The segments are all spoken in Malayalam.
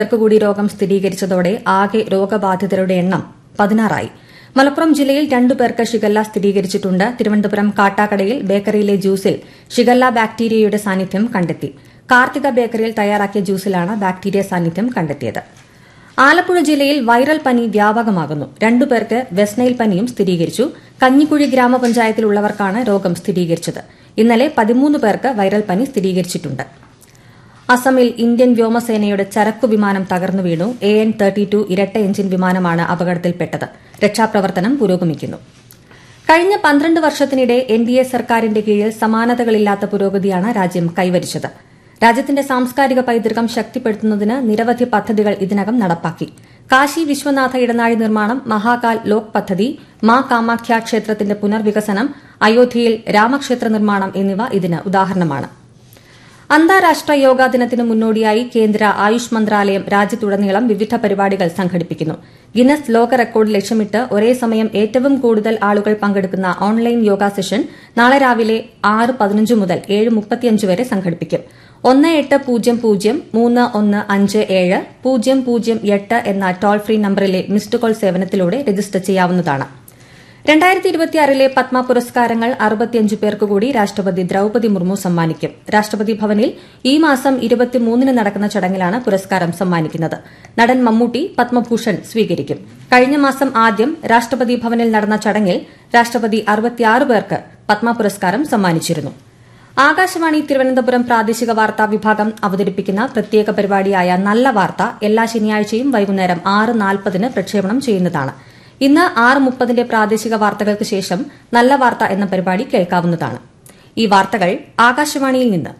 പേർക്ക് കൂടി രോഗം സ്ഥിരീകരിച്ചതോടെ ആകെ രോഗബാധിതരുടെ എണ്ണം പതിനാറായി മലപ്പുറം ജില്ലയിൽ രണ്ടു പേർക്ക് ഷിഗല്ല സ്ഥിരീകരിച്ചിട്ടുണ്ട് തിരുവനന്തപുരം കാട്ടാക്കടയിൽ ബേക്കറിയിലെ ജ്യൂസിൽ ഷിഗല്ല ബാക്ടീരിയയുടെ സാന്നിധ്യം കണ്ടെത്തി കാർത്തിക ബേക്കറിയിൽ തയ്യാറാക്കിയ ജ്യൂസിലാണ് ബാക്ടീരിയ സാന്നിധ്യം കണ്ടെത്തിയത് ആലപ്പുഴ ജില്ലയിൽ വൈറൽ പനി വ്യാപകമാകുന്നു രണ്ടുപേർക്ക് വെസ്നൈൽ പനിയും സ്ഥിരീകരിച്ചു കഞ്ഞിക്കുഴി ഗ്രാമപഞ്ചായത്തിലുള്ളവർക്കാണ് രോഗം സ്ഥിരീകരിച്ചത് ഇന്നലെ പതിമൂന്ന് പേർക്ക് വൈറൽ പനി സ്ഥിരീകരിച്ചിട്ടുണ്ട് അസമിൽ ഇന്ത്യൻ വ്യോമസേനയുടെ ചരക്കു വിമാനം തകർന്നു വീണു എ എൻ തേർട്ടി ടു ഇരട്ട എഞ്ചിൻ വിമാനമാണ് അപകടത്തിൽപ്പെട്ടത് രക്ഷാപ്രവർത്തനം പുരോഗമിക്കുന്നു കഴിഞ്ഞ പന്ത്രണ്ട് വർഷത്തിനിടെ എൻ ഡി എ സർക്കാരിന്റെ കീഴിൽ സമാനതകളില്ലാത്ത പുരോഗതിയാണ് രാജ്യം കൈവരിച്ചത് രാജ്യത്തിന്റെ സാംസ്കാരിക പൈതൃകം ശക്തിപ്പെടുത്തുന്നതിന് നിരവധി പദ്ധതികൾ ഇതിനകം നടപ്പാക്കി കാശി വിശ്വനാഥ ഇടനാഴി നിർമ്മാണം മഹാകാൽ ലോക് പദ്ധതി മാ കാമാഖ്യ ക്ഷേത്രത്തിന്റെ പുനർവികസനം അയോധ്യയിൽ രാമക്ഷേത്ര നിർമ്മാണം എന്നിവ ഇതിന് ഉദാഹരണമാണ് അന്താരാഷ്ട്ര യോഗാ ദിനത്തിന് മുന്നോടിയായി കേന്ദ്ര ആയുഷ് മന്ത്രാലയം രാജ്യത്തുടനീളം വിവിധ പരിപാടികൾ സംഘടിപ്പിക്കുന്നു ഗിന്നസ് ലോക റെക്കോർഡ് ലക്ഷ്യമിട്ട് ഒരേ സമയം ഏറ്റവും കൂടുതൽ ആളുകൾ പങ്കെടുക്കുന്ന ഓൺലൈൻ യോഗ സെഷൻ നാളെ രാവിലെ ആറ് പതിനഞ്ച് മുതൽ ഏഴ് മുപ്പത്തിയഞ്ച് വരെ സംഘടിപ്പിക്കും ഒന്ന് എട്ട് പൂജ്യം പൂജ്യം മൂന്ന് ഒന്ന് അഞ്ച് ഏഴ് പൂജ്യം പൂജ്യം എട്ട് എന്ന ടോൾ ഫ്രീ നമ്പറിലെ മിസ്ഡ് കോൾ സേവനത്തിലൂടെ രജിസ്റ്റർ ചെയ്യാവുന്നതാണ് രണ്ടായിരത്തി ഇരുപത്തിയാറിലെ പത്മ പുരസ്കാരങ്ങൾ അറുപത്തിയഞ്ച് പേർക്ക് കൂടി രാഷ്ട്രപതി ദ്രൌപതി മുർമു സമ്മാനിക്കും രാഷ്ട്രപതി ഭവനിൽ ഈ മാസം ഇരുപത്തിമൂന്നിന് നടക്കുന്ന ചടങ്ങിലാണ് പുരസ്കാരം സമ്മാനിക്കുന്നത് നടൻ മമ്മൂട്ടി പത്മഭൂഷൺ സ്വീകരിക്കും കഴിഞ്ഞ മാസം ആദ്യം രാഷ്ട്രപതി ഭവനിൽ നടന്ന ചടങ്ങിൽ രാഷ്ട്രപതി അറുപത്തിയാറ് പേർക്ക് പത്മ പുരസ്കാരം സമ്മാനിച്ചിരുന്നു ആകാശവാണി തിരുവനന്തപുരം പ്രാദേശിക വാർത്താ വിഭാഗം അവതരിപ്പിക്കുന്ന പ്രത്യേക പരിപാടിയായ നല്ല വാർത്ത എല്ലാ ശനിയാഴ്ചയും വൈകുന്നേരം ആറ് നാൽപ്പതിന് പ്രക്ഷേപണം ചെയ്യുന്നതാണ് ഇന്ന് ആറ് മുപ്പതിന്റെ പ്രാദേശിക വാർത്തകൾക്ക് ശേഷം നല്ല വാർത്ത എന്ന പരിപാടി കേൾക്കാവുന്നതാണ് ഈ വാർത്തകൾ ആകാശവാണിയിൽ നിന്ന്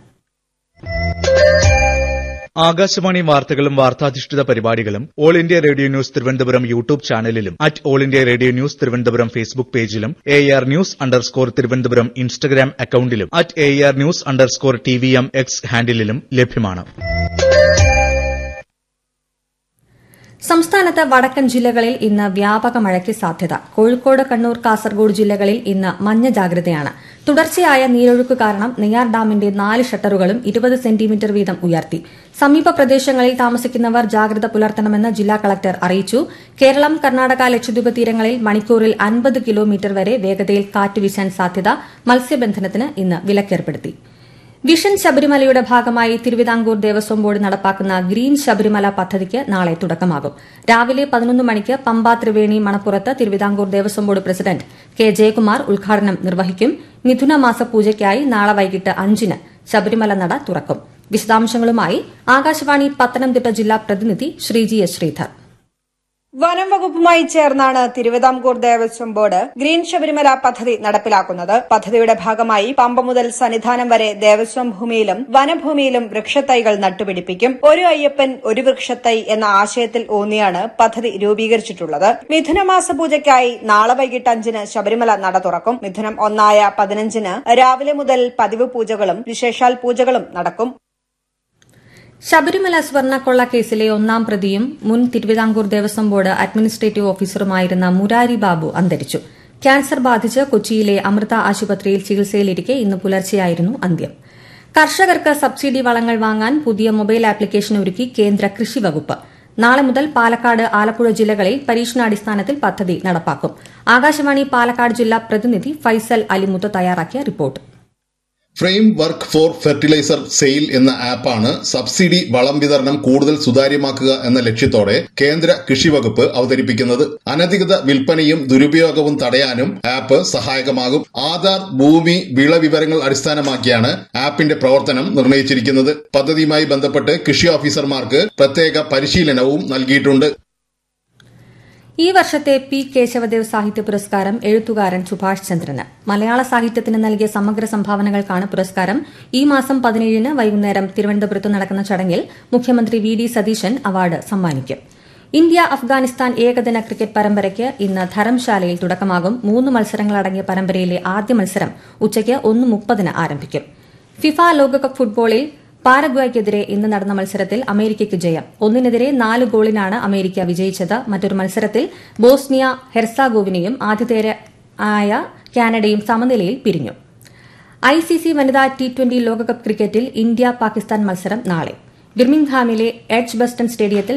ആകാശവാണി വാർത്തകളും വാർത്താധിഷ്ഠിത പരിപാടികളും all India radio news Thiruvananthapuram YouTube ചാനലിലും at all India radio news Thiruvananthapuram Facebook പേജിലും A R news underscore Thiruvananthapuram Instagram അക്കൌണ്ടിലും at A R news underscore T V M X ഹാൻഡിലും ലഭ്യമാണ് സംസ്ഥാനത്ത് വടക്കൻ ജില്ലകളിൽ ഇന്ന് വ്യാപക മഴയ്ക്ക് സാധ്യത കോഴിക്കോട് കണ്ണൂർ കാസർഗോഡ് ജില്ലകളിൽ ഇന്ന് മഞ്ഞ ജാഗ്രതയാണ് തുടർച്ചയായ നീരൊഴുക്ക് കാരണം നെയ്യാർ ഡാമിന്റെ നാല് ഷട്ടറുകളും ഇരുപത് സെന്റിമീറ്റർ വീതം ഉയർത്തി സമീപ പ്രദേശങ്ങളിൽ താമസിക്കുന്നവർ ജാഗ്രത പുലർത്തണമെന്ന് ജില്ലാ കളക്ടർ അറിയിച്ചു കേരളം കർണാടക ലക്ഷദ്വീപ് തീരങ്ങളിൽ മണിക്കൂറിൽ അൻപത് കിലോമീറ്റർ വരെ വേഗതയിൽ കാറ്റ് വീശാൻ സാധ്യത മത്സ്യബന്ധനത്തിന് ഇന്ന് വിലക്കേർപ്പെടുത്തി വിഷൻ ശബരിമലയുടെ ഭാഗമായി തിരുവിതാംകൂർ ദേവസ്വം ബോർഡ് നടപ്പാക്കുന്ന ഗ്രീൻ ശബരിമല പദ്ധതിക്ക് നാളെ തുടക്കമാകും രാവിലെ പതിനൊന്ന് മണിക്ക് പമ്പ ത്രിവേണി മണപ്പുറത്ത് Thiruvithamkoor Devaswom board president K Jayakumar ഉദ്ഘാടനം നിർവഹിക്കും മിഥുന മാസ പൂജയ്ക്കായി നാളെ വൈകിട്ട് അഞ്ചിന് ശബരിമല നട തുറക്കും വിശദാംശങ്ങളുമായി ആകാശവാണി പത്തനംതിട്ട ജില്ലാ പ്രതിനിധി ശ്രീജി എസ് ശ്രീധർ വനം വകുപ്പുമായി ചേർന്നാണ് തിരുവിതാംകൂർ ദേവസ്വം ബോർഡ് ഗ്രീൻ ശബരിമല പദ്ധതി നടപ്പിലാക്കുന്നത് പദ്ധതിയുടെ ഭാഗമായി പമ്പ മുതൽ സന്നിധാനം വരെ ദേവസ്വം ഭൂമിയിലും വനഭൂമിയിലും വൃക്ഷത്തൈകൾ നട്ടുപിടിപ്പിക്കും ഒരു അയ്യപ്പൻ ഒരു വൃക്ഷത്തൈ എന്ന ആശയത്തിൽ ഊന്നിയാണ് പദ്ധതി രൂപീകരിച്ചിട്ടുള്ളത് മിഥുനമാസ പൂജയ്ക്കായി നാളെ വൈകിട്ട് അഞ്ചിന് ശബരിമല നട തുറക്കും മിഥുനം ഒന്നായ പതിനഞ്ചിന് രാവിലെ മുതൽ പതിവ് പൂജകളും വിശേഷാൽ പൂജകളും നടക്കും ശബരിമല സ്വർണ്ണക്കൊള്ള കേസിലെ ഒന്നാം പ്രതിയും മുൻ തിരുവിതാംകൂർ ദേവസ്വം ബോർഡ് അഡ്മിനിസ്ട്രേറ്റീവ് ഓഫീസറുമായിരുന്ന മുരാരി ബാബു അന്തരിച്ചു ക്യാൻസർ ബാധിച്ച് കൊച്ചിയിലെ അമൃത ആശുപത്രിയിൽ ചികിത്സയിലിരിക്കെ ഇന്ന് പുലർച്ചെയായിരുന്നു അന്ത്യം കർഷകർക്ക് സബ്സിഡി വളങ്ങൾ വാങ്ങാൻ പുതിയ മൊബൈൽ ആപ്ലിക്കേഷൻ ഒരുക്കി കേന്ദ്ര കൃഷി വകുപ്പ് നാളെ മുതൽ പാലക്കാട് ആലപ്പുഴ ജില്ലകളിൽ പരീക്ഷണാടിസ്ഥാനത്തിൽ പദ്ധതി നടപ്പാക്കും ആകാശവാണി പാലക്കാട് ജില്ലാ പ്രതിനിധി ഫൈസൽ അലിമുത്ത് തയ്യാറാക്കിയ report framework for fertiliser sale എന്ന ആപ്പാണ് സബ്സിഡി വളം വിതരണം കൂടുതൽ സുതാര്യമാക്കുക എന്ന ലക്ഷ്യത്തോടെ കേന്ദ്ര കൃഷി വകുപ്പ് അവതരിപ്പിക്കുന്നത് അനധികൃത വിൽപ്പനയും ദുരുപയോഗവും തടയാനും ആപ്പ് സഹായകമാകും ആധാർ ഭൂമി വിള വിവരങ്ങൾ അടിസ്ഥാനമാക്കിയാണ് ആപ്പിന്റെ പ്രവർത്തനം നിർണ്ണയിച്ചിരിക്കുന്നത് പദ്ധതിയുമായി ബന്ധപ്പെട്ട് കൃഷി ഓഫീസർമാർക്ക് പ്രത്യേക പരിശീലനവും നൽകിയിട്ടുണ്ട് ഈ വർഷത്തെ പി കേശവദേവ് സാഹിത്യ പുരസ്കാരം എഴുത്തുകാരൻ സുഭാഷ് ചന്ദ്രന് മലയാള സാഹിത്യത്തിന് നൽകിയ സമഗ്ര സംഭാവനകൾക്കാണ് പുരസ്കാരം ഈ മാസം പതിനേഴിന് വൈകുന്നേരം തിരുവനന്തപുരത്ത് നടക്കുന്ന ചടങ്ങിൽ മുഖ്യമന്ത്രി വി ഡി സതീശൻ അവാർഡ് സമ്മാനിക്കും ഇന്ത്യ അഫ്ഗാനിസ്ഥാൻ ഏകദിന ക്രിക്കറ്റ് പരമ്പരയ്ക്ക് ഇന്ന് ധരംശാലയിൽ തുടക്കമാകും മൂന്ന് മത്സരങ്ങളടങ്ങിയ പരമ്പരയിലെ ആദ്യ മത്സരം ഉച്ചയ്ക്ക് ഒന്ന് മുപ്പതിന് ആരംഭിക്കും ഫിഫ ലോകകപ്പ് ഫുട്ബോളിൽ പാരഗ്വായ്ക്കെതിരെ ഇന്ന് നടന്ന മത്സരത്തിൽ അമേരിക്കയ്ക്ക് ജയം ഒന്നിനെതിരെ നാല് ഗോളിനാണ് അമേരിക്ക വിജയിച്ചത് മറ്റൊരു മത്സരത്തിൽ ബോസ്നിയ ഹെർസാഗോവിനെയും ആതിഥേയരായ കാനഡയും സമനിലയിൽ പിരിഞ്ഞു ഐസിസി വനിതാ ടി ട്വന്റി ലോകകപ്പ് ക്രിക്കറ്റിൽ ഇന്ത്യ പാകിസ്ഥാൻ മത്സരം നാളെ ബിർമിംഗ്ഹാമിലെ എഡ്ജ് ബസ്റ്റൺ സ്റ്റേഡിയത്തിൽ